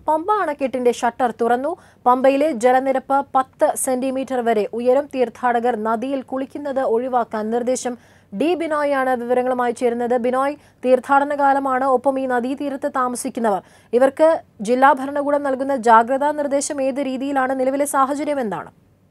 പമ്പ അണക്കെട്ടിന്റെ ഷട്ടർ തുറന്നു പമ്പയിലെ ജലനിരപ്പ് പത്ത് സെന്റിമീറ്റർ വരെ ഉയരും തീർത്ഥാടകർ നദിയിൽ കുളിക്കുന്നത് ഒഴിവാക്കാൻ നിർദ്ദേശം ഡി ബിനോയാണ് വിവരങ്ങളുമായി ചേരുന്നത് ബിനോയ് തീർത്ഥാടന കാലമാണ് ഒപ്പം ഈ നദീതീരത്ത് താമസിക്കുന്നവർ ഇവർക്ക് ജില്ലാ ഭരണകൂടം നൽകുന്ന ജാഗ്രതാ നിർദ്ദേശം ഏത് രീതിയിലാണ് നിലവിലെ സാഹചര്യം എന്താണ്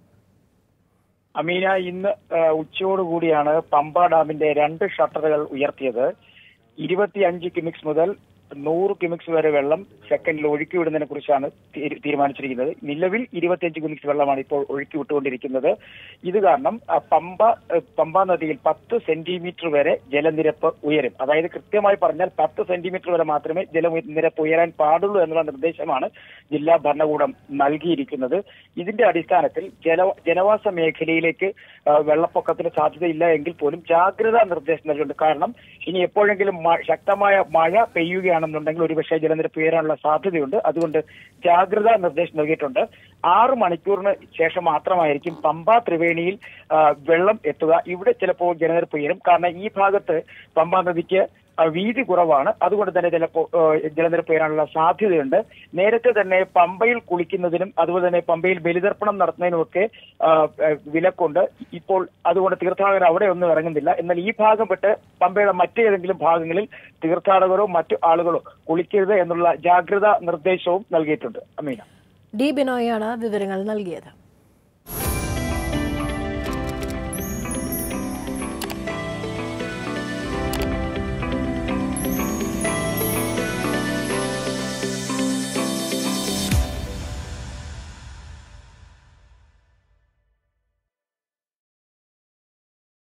അമീന ഇന്ന് ആ, ഉച്ചയോടുകൂടിയാണ് പമ്പ ഡാമിന്റെ രണ്ട് ഷട്ടറുകൾ ഉയർത്തിയത് ഇരുപത്തിയഞ്ച് ക്യൂമിക്സ് മുതൽ നൂറ് ക്യൂമിക്സ് വരെ വെള്ളം സെക്കൻഡിൽ ഒഴുക്കി വിടുന്നതിനെ കുറിച്ചാണ് തീരു- തീരുമാനിച്ചിരിക്കുന്നത് നിലവിൽ ഇരുപത്തിയഞ്ച് ക്യൂമിക്സ് വെള്ളമാണ് ഇപ്പോൾ ഒഴുക്കി വിട്ടുകൊണ്ടിരിക്കുന്നത് ഇത് കാരണം ആ, പമ്പ ആ, പമ്പ നദിയിൽ പത്ത് സെന്റിമീറ്റർ വരെ ജലനിരപ്പ് ഉയരും അതായത് കൃത്യമായി പറഞ്ഞാൽ പത്ത് സെന്റിമീറ്റർ വരെ മാത്രമേ ജലനിരപ്പ് ഉയരാൻ പാടുള്ളൂ എന്നുള്ള നിർദ്ദേശമാണ് ജില്ലാ ഭരണകൂടം നൽകിയിരിക്കുന്നത് ഇതിന്റെ അടിസ്ഥാനത്തിൽ ജല ജനവാസ മേഖലയിലേക്ക് ആ, വെള്ളപ്പൊക്കത്തിന് സാധ്യതയില്ല എങ്കിൽ പോലും ജാഗ്രതാ നിർദ്ദേശം നൽകിയിട്ടുണ്ട് കാരണം ഇനി എപ്പോഴെങ്കിലും മ- ശക്തമായ മഴ പെയ്യുകയാണെന്നുണ്ടെങ്കിൽ ഒരുപക്ഷെ ജലനിരപ്പ് ഉയരാനുള്ള സാധ്യതയുണ്ട് അതുകൊണ്ട് ജാഗ്രതാ നിർദ്ദേശം നൽകിയിട്ടുണ്ട് ആറ് മണിക്കൂറിന് ശേഷം മാത്രമായിരിക്കും പമ്പ ത്രിവേണിയിൽ ആ, വെള്ളം എത്തുക ഇവിടെ ചിലപ്പോൾ ജലനിരപ്പ് ഉയരും കാരണം ഈ ഭാഗത്ത് പമ്പ നദിക്ക് ആ, വീതി കുറവാണ് അതുകൊണ്ട് തന്നെ ചിലപ്പോൾ ആ, ജലനിരപ്പ് ഉയരാനുള്ള സാധ്യതയുണ്ട് നേരത്തെ തന്നെ പമ്പയിൽ കുളിക്കുന്നതിനും അതുപോലെ തന്നെ പമ്പയിൽ ബലിതർപ്പണം നടത്തുന്നതിനുമൊക്കെ ആ, ആ, വിലക്കുണ്ട് ഇപ്പോൾ അതുകൊണ്ട് തീർത്ഥാടകർ അവിടെ ഒന്നും ഇറങ്ങുന്നില്ല എന്നാൽ ഈ ഭാഗം വിട്ട് പമ്പയുടെ മറ്റേതെങ്കിലും ഭാഗങ്ങളിൽ തീർത്ഥാടകരോ മറ്റു ആളുകളോ കുളിക്കരുത് എന്നുള്ള ജാഗ്രതാ നിർദ്ദേശവും നൽകിയിട്ടുണ്ട് അമീന ഡി ബിനോയാണ് വിവരങ്ങൾ നൽകിയത്